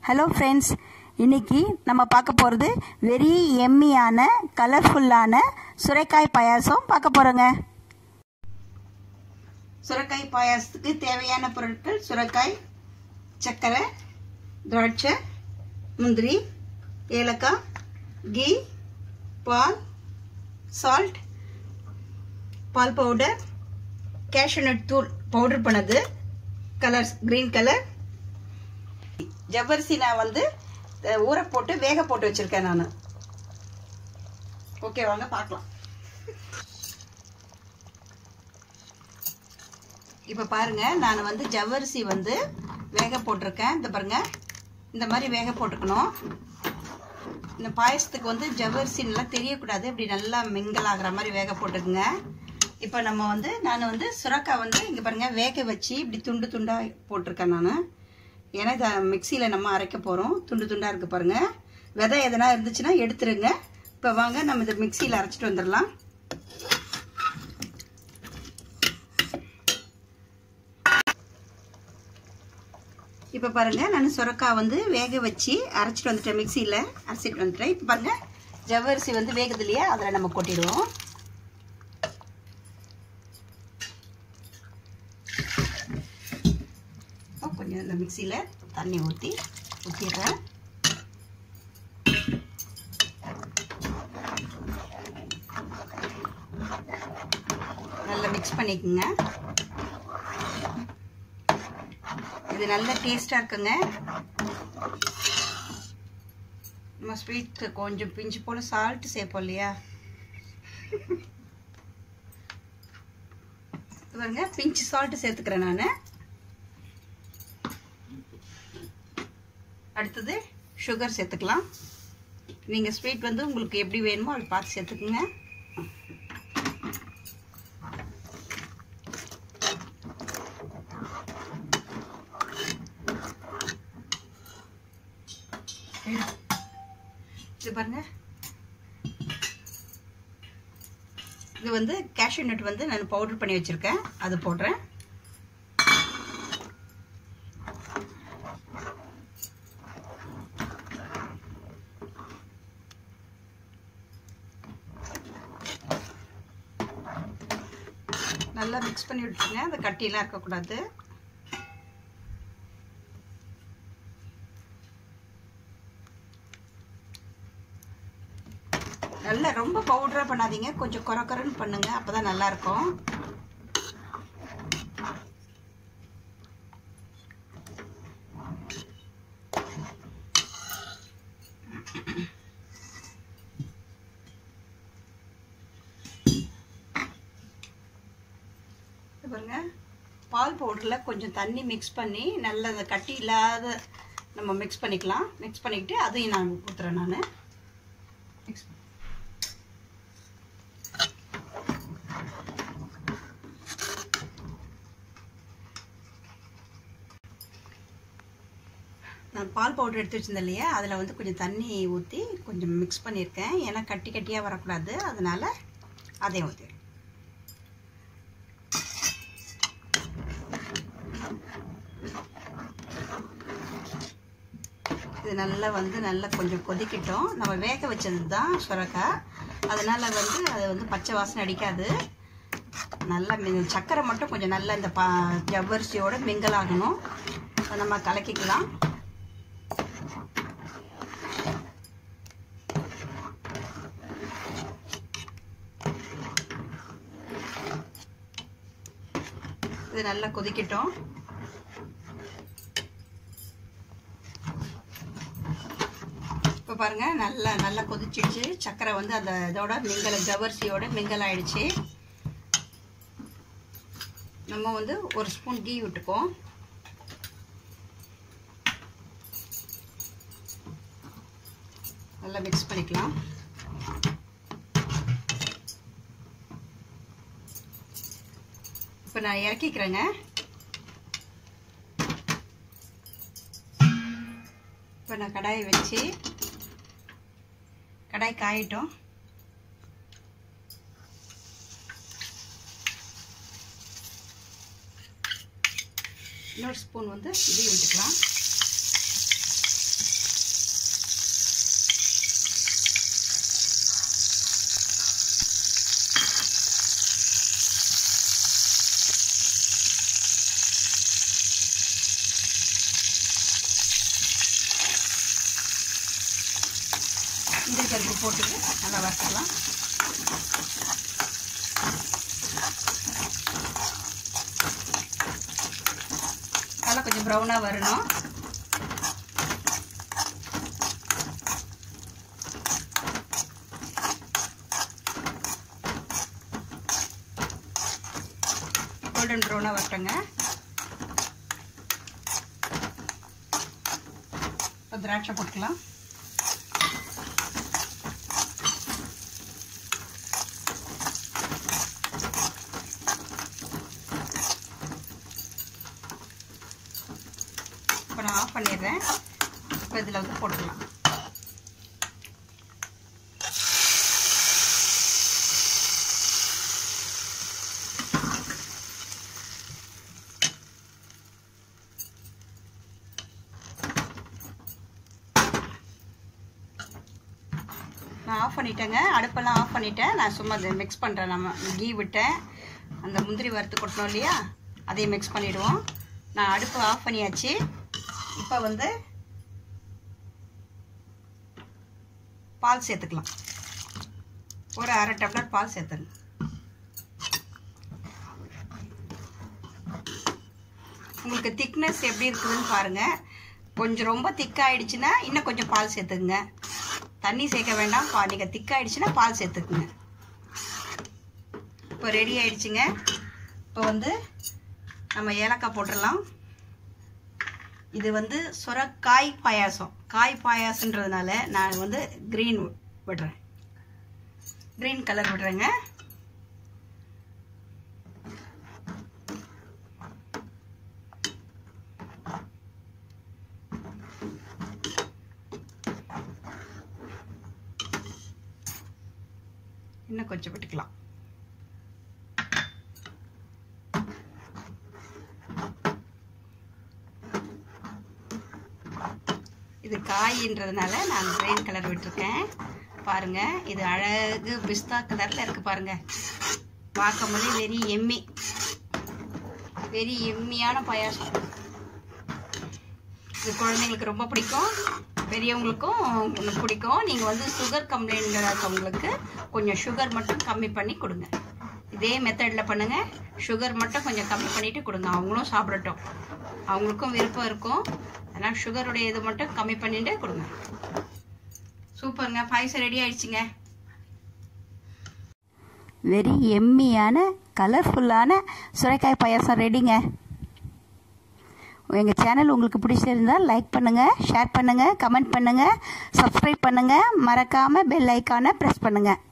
hello friends இன்னைக்கு நம்ம பார்க்க போகிறது வெரி எம்மியான கலர்ஃபுல்லான சுரைக்காய் பாயாசம் பார்க்க போகிறோங்க சுரைக்காய் பாயாசத்துக்கு தேவையான பொருட்கள் சுரைக்காய் சர்க்கரை திராட்சை முந்திரி ஏலக்காய் கீ பால் சால்ட் பால் பவுடர் கேஷ்யூநட் தூள் பவுடர் பண்ணது கலர்ஸ் க்ரீன் கலர் ஜவ்வரிசி நான் வந்து அஹ், ஊற போட்டு வேக போட்டு வச்சிருக்கேன் நான் ஓகே வாங்க பார்க்கலாம் இப்போ பாருங்க நான் வந்து ஜவ்வரிசி வந்து வேக போட்டிருக்கேன் இந்த பாருங்க இந்த மாதிரி வேக போட்டுக்கணும் இந்த பாயசத்துக்கு வந்து ஜவ்வரிசி நல்லா தெரியக்கூடாது இப்படி நல்லா மிங்கல் ஆகுற மாதிரி வேக போட்டுக்குங்க இப்போ நம்ம வந்து நான் வந்து சுரக்காய் வந்து இங்கே பாருங்க வேக வச்சு இப்படி துண்டு துண்டாக போட்டிருக்கேன் நான் ஏன்னா இதை மிக்சியில் நம்ம அரைக்க போகிறோம் துண்டு துண்டாக இருக்குது பாருங்க விதை எதனா இருந்துச்சுன்னா எடுத்துருங்க இப்போ வாங்க நம்ம இதை மிக்சியில் அரைச்சிட்டு வந்துடலாம் இப்போ பாருங்க நான் சுரக்காய் வந்து வேக வச்சு அரைச்சிட்டு வந்துட்டேன் மிக்சியில் அரைச்சிட்டு வந்துட்டேன் இப்போ பாருங்க ஜவ்வரிசி வந்து வேகுது இல்லையா அதில் நம்ம கொட்டிடுவோம் இப்போ கொஞ்சம் இந்த மிக்சியில் தண்ணி ஊற்றி ஊற்றிடுறேன் நல்லா மிக்ஸ் பண்ணிக்கோங்க இது நல்ல டேஸ்டாக இருக்குங்க நம்ம ஸ்வீட் கொஞ்சம் பிஞ்சு போல் சால்ட் சேர்ப்போம் இல்லையா இது பாருங்க பிஞ்சு சால்ட் சேர்த்துக்கிறேன் நான் அடுத்தது சுகர் சேர்த்துக்கலாம் நீங்கள் ஸ்வீட் வந்து உங்களுக்கு எப்படி வேணுமோ அது பார்த்து சேர்த்துக்குங்க இது பாருங்க இது வந்து கேஷ்யூ நட் வந்து நான் பவுடர் பண்ணி வச்சுருக்கேன் அது போடுறேன் நல்லா மிக்ஸ் பண்ணி விட்டுருங்க அந்த கட்டியெல்லாம் இருக்கக்கூடாது நல்லா ரொம்ப பவுடராக பண்ணாதீங்க கொஞ்சம் குறை குறைன்னு பண்ணுங்க அப்பதான் நல்லா இருக்கும் இது பாருங்க பால் பவுடரில் கொஞ்சம் தண்ணி மிக்ஸ் பண்ணி நல்ல அதை கட்டி இல்லாத நம்ம மிக்ஸ் பண்ணிக்கலாம் மிக்ஸ் பண்ணிக்கிட்டு அதையும் நான் ஊற்றுறேன் நான் மிக்ஸ் நான் பால் பவுடர் எடுத்து வச்சிருந்தேன் இல்லையா அதில் வந்து கொஞ்சம் தண்ணி ஊற்றி கொஞ்சம் மிக்ஸ் பண்ணியிருக்கேன் ஏன்னா கட்டி கட்டியாக வரக்கூடாது அதனால் அதையும் ஊற்றி இது நல்லா வந்து நல்லா கொஞ்சம் கொதிக்கட்டும் நம்ம வேக வச்சது தான் சுரக்காய் அதனால் வந்து அது வந்து பச்சை வாசனை அடிக்காது நல்லா மி- சர்க்கரை மட்டும் கொஞ்சம் நல்லா இந்த பா ஜவ்வரிசியோட மிங்கல் ஆகணும் அதை நம்ம கலக்கிக்கலாம் இது நல்லா கொதிக்கட்டும் இப்போ பாருங்க நல்லா நல்லா கொதிச்சிடுச்சு சர்க்கரை வந்து அந்த இதோட மிங்கல் ஜவரிசியோட மிங்கல் ஆயிடுச்சு நம்ம வந்து ஒரு ஸ்பூன் கீ விட்டுக்குவோம் நல்லா மிக்ஸ் பண்ணிக்கலாம் இப்போ நான் இறக்கிக்கிறேங்க இப்போ நான் கடாயை வச்சு கடாய் காயட்டும் இன்னொரு ஸ்பூன் வந்து இதையும் விட்டுக்கலாம் முந்திரி பருப்பு போட்டுட்டு நல்லா வறுத்துக்கலாம் நல்லா கொஞ்சம் ப்ரௌனாக வரணும் கோல்டன் ப்ரௌனாக வரட்டுங்க இப்போ திராட்சை போட்டுக்கலாம் இப்போ நான் ஆஃப் பண்ணிடுறேன் இப்போ இதில் வந்து போட்டுக்கலாம் நான் ஆஃப் பண்ணிட்டேங்க அடுப்பெல்லாம் ஆஃப் பண்ணிட்டேன் நான் சும்மா அதை மிக்ஸ் பண்ணுறேன் நம்ம கீ விட்டேன் அந்த முந்திரி வறுத்து கொட்டணும் இல்லையா அதையும் மிக்ஸ் பண்ணிவிடுவோம் நான் அடுப்பு ஆஃப் பண்ணியாச்சு இப்போ வந்து பால் சேர்த்துக்கலாம் ஒரு அரை டம்ளர் பால் சேர்த்துங்க உங்களுக்கு திக்னஸ் எப்படி இருக்குதுன்னு பாருங்கள் கொஞ்சம் ரொம்ப திக்காயிடுச்சுன்னா இன்னும் கொஞ்சம் பால் சேர்த்துக்குங்க தண்ணி சேர்க்க வேண்டாம் பா நீங்கள் திக்காயிடுச்சுன்னா பால் சேர்த்துக்குங்க இப்போ ரெடி ஆயிடுச்சுங்க இப்போ வந்து நம்ம ஏலக்காய் போட்டுடலாம் இது வந்து சுரக்காய் பாயாசம் காய் பாயாசன்றதுனால நான் வந்து க்ரீன் விடுறேன் க்ரீன் கலர் விடுறேங்க இன்னும் கொஞ்சம் விட்டுக்கலாம் இது காயின்றதுனால நான் கிரீன் கலர் விட்டுருக்கேன் பாருங்க இது அழகு பிஸ்தா கலரில் இருக்கு பாருங்க பார்க்கும் போதே வெரி எம்மி வெரி எம்மியான பாயாசம் இது குழந்தைங்களுக்கு ரொம்ப பிடிக்கும் பெரியவங்களுக்கும் பிடிக்கும் நீங்கள் வந்து சுகர் கம்ப்ளைண்ட் இருக்கவங்களுக்கு கொஞ்சம் சுகர் மட்டும் கம்மி பண்ணி கொடுங்க இதே மெத்தடில் பண்ணுங்கள் சுகர் மட்டும் கொஞ்சம் கம்மி பண்ணிவிட்டு கொடுங்க அவங்களும் சாப்பிடட்டும் அவங்களுக்கும் விருப்பம் இருக்கும் அதனால் சுகருடைய இது மட்டும் கம்மி பண்ணிட்டு கொடுங்க சூப்பருங்க பாயசம் ரெடி ஆயிடுச்சுங்க வெரி எம்மியான கலர்ஃபுல்லான சுரைக்காய் பாயாசம் ரெடிங்க எங்கள் சேனல் உங்களுக்கு பிடிச்சிருந்தால் லைக் பண்ணுங்கள் ஷேர் பண்ணுங்கள் கமெண்ட் பண்ணுங்கள் சப்ஸ்கிரைப் பண்ணுங்கள் மறக்காமல் பெல் ஐக்கானை ப்ரெஸ் பண்ணுங்கள்